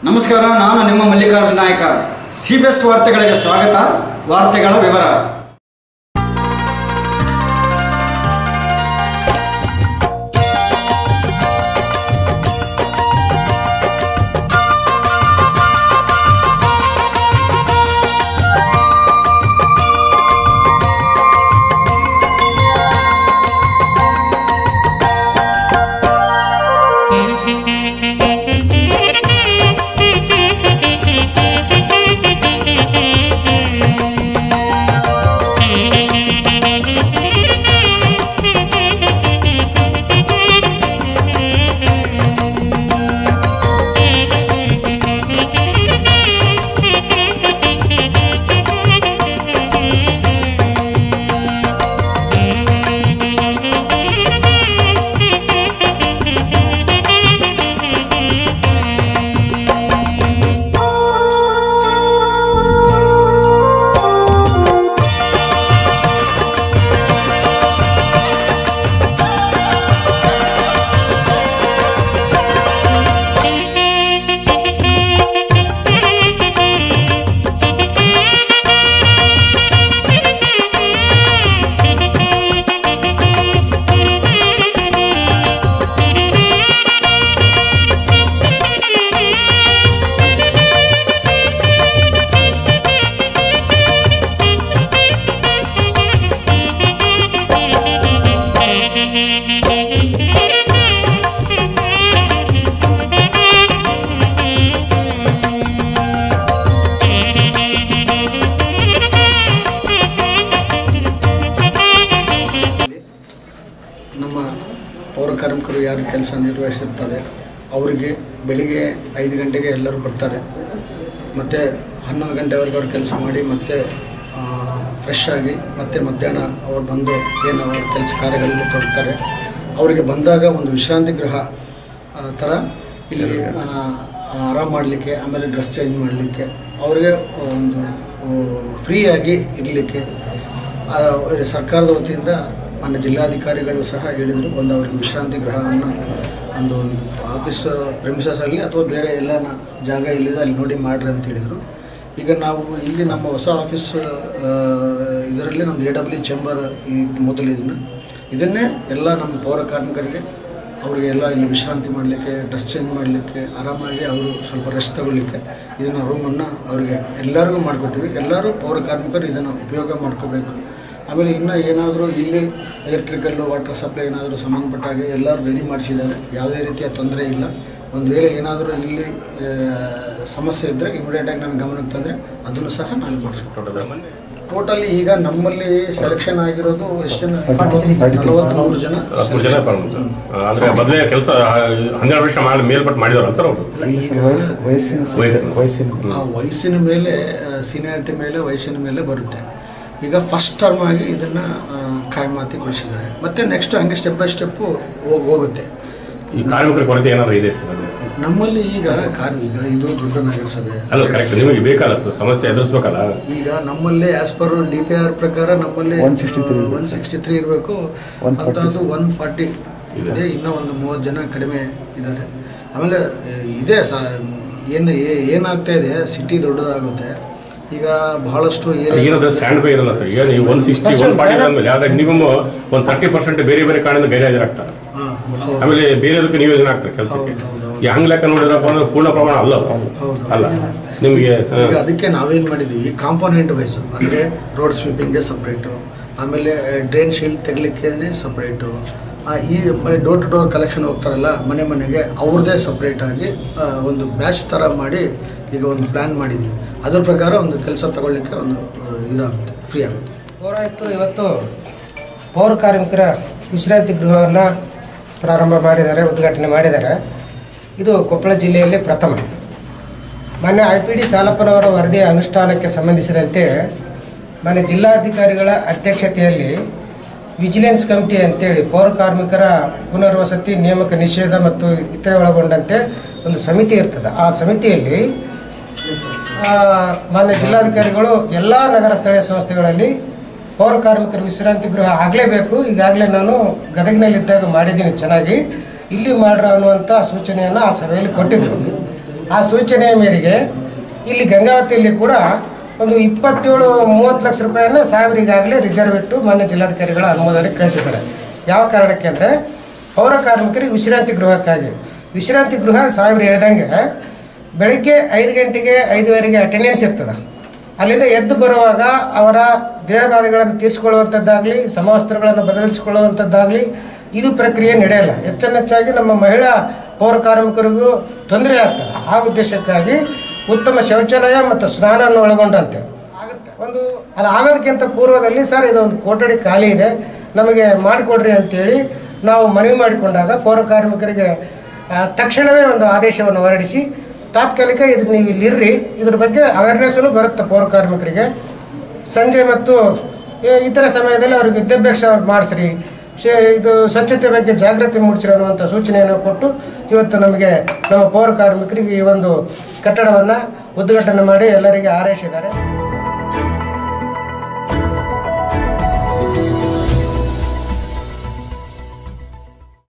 ನಮಸ್ಕಾರ ನಾನು ನಿಮ್ಮ ಮಲ್ಲಿಕಾರ್ಜುನ ನಾಯಕ ಸಿ ಬಿ ಎಸ್ ವಾರ್ತೆಗಳಿಗೆ ಸ್ವಾಗತ ವಾರ್ತೆಗಳ ವಿವರ ನಮ್ಮ ಪೌರ ಕಾರ್ಮಿಕರು ಯಾರು ಕೆಲಸ ನಿರ್ವಹಿಸಿರ್ತಾರೆ ಅವರಿಗೆ ಬೆಳಿಗ್ಗೆ ಐದು ಗಂಟೆಗೆ ಎಲ್ಲರೂ ಬರ್ತಾರೆ ಮತ್ತು ಹನ್ನೊಂದು ಗಂಟೆವರೆಗೆ ಅವ್ರು ಕೆಲಸ ಮಾಡಿ ಮತ್ತೆ ಫ್ರೆಶ್ ಆಗಿ ಮತ್ತೆ ಮಧ್ಯಾಹ್ನ ಅವ್ರು ಬಂದು ಏನು ಅವ್ರ ಕೆಲಸ ಕಾರ್ಯಗಳಲ್ಲಿ ತೊಡಗ್ತಾರೆ ಅವರಿಗೆ ಬಂದಾಗ ಒಂದು ವಿಶ್ರಾಂತಿ ಗೃಹ ಆ, ಥರ ಇಲ್ಲಿ ಆರಾಮ್ ಮಾಡಲಿಕ್ಕೆ ಆಮೇಲೆ ಡ್ರೆಸ್ ಚೇಂಜ್ ಮಾಡಲಿಕ್ಕೆ ಅವರಿಗೆ ಒಂದು ಫ್ರೀಯಾಗಿ ಇರಲಿಕ್ಕೆ ಆ, ಸರ್ಕಾರದ ವತಿಯಿಂದ ಮಾನ್ಯ ಜಿಲ್ಲಾಧಿಕಾರಿಗಳು ಸಹ ಹೇಳಿದರು ಒಂದು ಅವರಿಗೆ ವಿಶ್ರಾಂತಿ ಗೃಹವನ್ನು ಒಂದು ಒಂದು ಆಫೀಸ್ ಪ್ರೆಮಿಸಸಲ್ಲಿ ಅಥವಾ ಬೇರೆ ಎಲ್ಲ ಜಾಗ ಎಲ್ಲಿದೆ ಅಲ್ಲಿ ನೋಡಿ ಮಾಡ್ರಿ ಅಂತ ಹೇಳಿದರು ಈಗ ನಾವು ಇಲ್ಲಿ ನಮ್ಮ ಹೊಸ ಆಫೀಸ್ ಇದರಲ್ಲಿ ನಮ್ಮದು ಎ ಡಬ್ಲ್ಯೂ ಚೇಂಬರ್ ಈ ಮೊದಲು ಇದನ್ನು ಇದನ್ನೇ ಎಲ್ಲ ನಮ್ಮ ಪೌರ ಕಾರ್ಮಿಕರಿಗೆ ಅವರಿಗೆ ಎಲ್ಲ ಇಲ್ಲಿ ವಿಶ್ರಾಂತಿ ಮಾಡಲಿಕ್ಕೆ ಡ್ರೆಸ್ ಚೇಂಜ್ ಮಾಡಲಿಕ್ಕೆ ಆರಾಮಾಗಿ ಅವರು ಸ್ವಲ್ಪ ರೆಸ್ಟ್ ತಗೊಳ್ಳಿಕ್ಕೆ ಇದನ್ನು ರೂಮನ್ನು ಅವರಿಗೆ ಎಲ್ಲರಿಗೂ ಮಾಡಿಕೊಟ್ಟಿವಿ ಎಲ್ಲರೂ ಪೌರ ಕಾರ್ಮಿಕರು ಇದನ್ನು ಉಪಯೋಗ ಮಾಡ್ಕೋಬೇಕು ಆಮೇಲೆ ಇನ್ನೂ ಏನಾದರೂ ಇಲ್ಲಿ ಎಲೆಕ್ಟ್ರಿಕಲ್ಲು ವಾಟರ್ ಸಪ್ಲೈ ಏನಾದರೂ ಸಂಬಂಧಪಟ್ಟ ಹಾಗೆ ಎಲ್ಲರೂ ರೆಡಿ ಮಾಡಿಸಿದ್ದಾರೆ ಯಾವುದೇ ರೀತಿಯ ತೊಂದರೆ ಇಲ್ಲ ಒಂದು ವೇಳೆ ಏನಾದರೂ ಇಲ್ಲಿ ಆ, ಸಮಸ್ಯೆ ಇದ್ದರೆ ಇಮಿಡಿಯೇಟಾಗಿ ನನ್ನ ಗಮನಕ್ಕೆ ತಂದರೆ ಅದನ್ನು ಸಹ ನಾನು ಮಾಡಿಸ್ಕೊಟ್ಟು ಟೋಟಲಿ ಈಗ ನಮ್ಮಲ್ಲಿ ಸೆಲೆಕ್ಷನ್ ಆಗಿರೋದು ಎಷ್ಟು ಜನ ನಲವತ್ತ್ಮೂರು ಜನ ಮೂರು ಜನ ಬರ್ಬೋದು. ಅಂದ್ರೆ ಮೊದಲೇ ಕೆಲಸ ಹನ್ನೆರಡು ವರ್ಷ ಮಾಡಿ ಮೇಲ್ಪಟ್ಟು ಮಾಡಿದಾರ ಸರ್ ಅವರು ಈಗ ವಯಸ್ಸಿನ ವಯಸ್ಸಿನ. ವಯಸ್ಸಿನ ಆ ವಯಸ್ಸಿನ ಮೇಲೆ ಸೀನಿಯಾರಿಟಿ ಮೇಲೆ ವಯಸ್ಸಿನ ಮೇಲೆ ಬರುತ್ತೆ ಈಗ ಫಸ್ಟ್ ಟರ್ಮ್ ಆಗಿ ಇದನ್ನು ಕಾಯಮಾತಿಗೊಳಿಸಿದ್ದಾರೆ ಮತ್ತು ನೆಕ್ಸ್ಟ್ ಹಂಗೆ ಸ್ಟೆಪ್ ಬೈ ಸ್ಟೆಪ್ಪು ಹೋಗಿ ಹೋಗುತ್ತೆ ಈ ಕಾರ್ಮಿಕರ ಕೊರತೆ ಏನಾದ್ರು ಇದೆ ಸರ್ ಅದು? ನಮ್ಮಲ್ಲಿ ಈಗ ಕಾರ್ ಈಗ ಇದು ದೊಡ್ಡ ನಗರಸಭೆ ಅಲ್ಲ ಕರೆಕ್ಟ್ ನಿಮಗೆ ಬೇಕಲ್ಲ ಸರ್ ಸಮಸ್ಯೆ ಎದುರಿಸ್ಬೇಕಲ್ಲ ಈಗ ನಮ್ಮಲ್ಲಿ as per D P R ಪ್ರಕಾರ ನಮ್ಮಲ್ಲಿ 163 ಒನ್ ಸಿಕ್ಸ್ಟಿ ತ್ರೀ ಇರಬೇಕು 140. ಅಂಥದ್ದು ಒನ್ ಫಾರ್ಟಿ ಇದೆ ಇನ್ನೂ ಒಂದು ಮೂವತ್ತು ಜನ ಕಡಿಮೆ ಇದ್ದಾರೆ ಆಮೇಲೆ ಆ, ಇದೆ ಸ ಏನು ಏ- ಏನಾಗ್ತಾ ಇದೆ ಸಿಟಿ ದೊಡ್ಡದಾಗುತ್ತೆ ಈಗ ಬಹಳಷ್ಟು ಏನಾದ್ರೆ ಏರಿಯಾ ಸ್ಟ್ಯಾಂಡ್ ಬೈ ಇರಲ್ಲ ಸರ್ ಈಗ ನೀವು ಒನ್ ಸಿಕ್ಸ್ಟಿ ಒನ್ ಫಾರ್ಟಿ ಆದ್ಮೇಲೆ ಆದ್ರೆ ಮಿನಿಮಮ್ ಒಂದು ತರ್ಟಿ ಪರ್ಸೆಂಟ್ ಬೇರೆ ಬೇರೆ ಕಾರಣದಿಂದ ಬೇರೆ ಹಾಜರಾಗ್ತಾರೆ ಹಾಂ ಹೌದು ಆಮೇಲೆ ಬೇರೆದಕ್ಕೆ ನಿಯೋಜನೆ ಆಗ್ತಾರೆ ಕೆಲಸಕ್ಕೆ ಹೌದು, ಹೌದು, ಹೌದು. ಈ ಹಂಗ್ ಲೆಕ್ಕ ನೋಡಿದ್ರಪ್ಪ ಅಂದ್ರೆ ಪೂರ್ಣ ಪ್ರಮಾಣ ಅಲ್ಲ ಅದು. ಹೌದು. ಅಲ್ಲ ನಿಮಗೆ ಈಗ ಅದಕ್ಕೆ ನಾವೇನು ಮಾಡಿದ್ವಿ ಕಾಂಪೋನೆಂಟ್ ವೈಸು ಅಂದರೆ ರೋಡ್ ಸ್ವೀಪಿಂಗ್ಗೆ ಸಪ್ರೇಟು ಆಮೇಲೆ ಡ್ರೈನ್ ಶೀಲ್ಡ್ ತೆಗಲಿಕ್ಕೆ ಸಪ್ರೇಟು ಈ ಡೋರ್ ಟು ಡೋರ್ ಕಲೆಕ್ಷನ್ ಹೋಗ್ತಾರಲ್ಲ ಮನೆ ಮನೆಗೆ ಅವ್ರದ್ದೇ ಸಪ್ರೇಟಾಗಿ ಒಂದು ಬ್ಯಾಚ್ ಥರ ಮಾಡಿ ಈಗ ಒಂದು ಪ್ಲ್ಯಾನ್ ಮಾಡಿದ್ವಿ ಅದ್ರ ಪ್ರಕಾರ ಒಂದು ಕೆಲಸ ತಗೊಳ್ಳಿಕ್ಕೆ ಒಂದು ಆ, ಇದಾಗುತ್ತೆ ಫ್ರೀ ಆಗುತ್ತೆ ಪೌರಾಯುಕ್ತರು ಇವತ್ತು ಪೌರ ಕಾರ್ಮಿಕರ ವಿಶ್ರಾಂತಿ ಗೃಹವನ್ನು ಪ್ರಾರಂಭ ಮಾಡಿದ್ದಾರೆ ಉದ್ಘಾಟನೆ ಮಾಡಿದ್ದಾರೆ ಇದು ಕೊಪ್ಪಳ ಜಿಲ್ಲೆಯಲ್ಲಿ ಪ್ರಥಮ ಮಾನ್ಯ ಐ ಪಿ ಡಿ ಸಾಲಪ್ಪನವರ ವರದಿಯ ಅನುಷ್ಠಾನಕ್ಕೆ ಸಂಬಂಧಿಸಿದಂತೆ ಮಾನ್ಯ ಜಿಲ್ಲಾಧಿಕಾರಿಗಳ ಅಧ್ಯಕ್ಷತೆಯಲ್ಲಿ ವಿಜಿಲೆನ್ಸ್ ಕಮಿಟಿ ಅಂತೇಳಿ ಪೌರ ಕಾರ್ಮಿಕರ ಪುನರ್ವಸತಿ ನೇಮಕ ನಿಷೇಧ ಮತ್ತು ಇತರೆ ಒಳಗೊಂಡಂತೆ ಒಂದು ಸಮಿತಿ ಇರ್ತದೆ ಆ ಸಮಿತಿಯಲ್ಲಿ ಆ, ಮಾನ್ಯ ಜಿಲ್ಲಾಧಿಕಾರಿಗಳು ಎಲ್ಲ ನಗರ ಸ್ಥಳೀಯ ಸಂಸ್ಥೆಗಳಲ್ಲಿ ಪೌರ ಕಾರ್ಮಿಕರ ವಿಶ್ರಾಂತಿ ಗೃಹ ಆಗಲೇಬೇಕು ಈಗಾಗಲೇ ನಾನು ಗದಗಿನಲ್ಲಿದ್ದಾಗ ಮಾಡಿದ್ದೀನಿ ಚೆನ್ನಾಗಿ ಇಲ್ಲಿ ಮಾಡ್ರ ಅನ್ನುವಂಥ ಸೂಚನೆಯನ್ನು ಆ ಸಭೆಯಲ್ಲಿ ಕೊಟ್ಟಿದ್ದರು ಆ ಸೂಚನೆಯ ಮೇರೆಗೆ ಇಲ್ಲಿ ಗಂಗಾವತಿಯಲ್ಲಿ ಕೂಡ ಒಂದು ಇಪ್ಪತ್ತೇಳು ಮೂವತ್ತು ಲಕ್ಷ ರೂಪಾಯಿಯನ್ನು ಸಾಹೇಬರಿಗಾಗಲೇ ರಿಸರ್ವ್ ಇಟ್ಟು ಮಾನ್ಯ ಜಿಲ್ಲಾಧಿಕಾರಿಗಳ ಅನುಮೋದನೆ ಕಳಿಸಿದ್ದಾರೆ ಯಾವ ಕಾರಣಕ್ಕೆ ಅಂದರೆ ಪೌರ ಕಾರ್ಮಿಕರಿಗೆ ವಿಶ್ರಾಂತಿ ಗೃಹಕ್ಕಾಗಿ ವಿಶ್ರಾಂತಿ ಗೃಹ ಸಾಹೇಬ್ರು ಹೇಳ್ದಂಗೆ ಬೆಳಗ್ಗೆ ಐದು ಗಂಟೆಗೆ ಐದುವರೆಗೆ ಅಟೆಂಡೆನ್ಸ್ ಇರ್ತದೆ ಅಲ್ಲಿಂದ ಎದ್ದು ಬರುವಾಗ ಅವರ ದೇಹಬಾಧೆಗಳನ್ನು ತೀರಿಸಿಕೊಳ್ಳುವಂಥದ್ದಾಗಲಿ ಸಮವಸ್ತ್ರಗಳನ್ನು ಬದಲಿಸಿಕೊಳ್ಳುವಂಥದ್ದಾಗಲಿ ಇದು ಪ್ರಕ್ರಿಯೆ ನಡೆಯಲ್ಲ ಹೆಚ್ಚೆಚ್ಚಾಗಿ ನಮ್ಮ ಮಹಿಳಾ ಪೌರ ಕಾರ್ಮಿಕರಿಗೂ ತೊಂದರೆ ಆಗ್ತದೆ ಆ ಉದ್ದೇಶಕ್ಕಾಗಿ ಉತ್ತಮ ಶೌಚಾಲಯ ಮತ್ತು ಸ್ನಾನವನ್ನು ಒಳಗೊಂಡಂತೆ ಆಗುತ್ತೆ ಒಂದು ಅದು ಆಗೋದಕ್ಕಿಂತ ಪೂರ್ವದಲ್ಲಿ ಸರ್ ಇದೊಂದು ಕೊಠಡಿ ಖಾಲಿ ಇದೆ ನಮಗೆ ಮಾಡಿಕೊಡ್ರಿ ಅಂತೇಳಿ ನಾವು ಮನವಿ ಮಾಡಿಕೊಂಡಾಗ ಪೌರ ಕಾರ್ಮಿಕರಿಗೆ ಆ, ತಕ್ಷಣವೇ ಒಂದು ಆದೇಶವನ್ನು ಹೊರಡಿಸಿ ತಾತ್ಕಾಲಿಕ ಇದು ನೀವು ಇಲ್ಲಿರ್ರಿ ಇದ್ರ ಬಗ್ಗೆ ಅವೇರ್ನೆಸ್ಸೂ ಬರುತ್ತೆ ಪೌರ ಕಾರ್ಮಿಕರಿಗೆ ಸಂಜೆ ಮತ್ತು ಈ- ಇತರ ಸಮಯದಲ್ಲಿ ಅವ್ರಿಗೆ ವಿದ್ಯಾಭ್ಯಾಸ ಮಾಡಿಸ್ರಿ ಶೇ ಇದು ಸ್ವಚ್ಛತೆ ಬಗ್ಗೆ ಜಾಗೃತಿ ಮೂಡಿಸಿರಿ ಅನ್ನುವಂಥ ಸೂಚನೆಯನ್ನು ಕೊಟ್ಟು ಇವತ್ತು ನಮಗೆ ನಮ್ಮ ಪೌರ ಕಾರ್ಮಿಕರಿಗೆ ಈ ಒಂದು ಕಟ್ಟಡವನ್ನು ಉದ್ಘಾಟನೆ ಮಾಡಿ ಎಲ್ಲರಿಗೆ ಹಾರೈಸಿದ್ದಾರೆ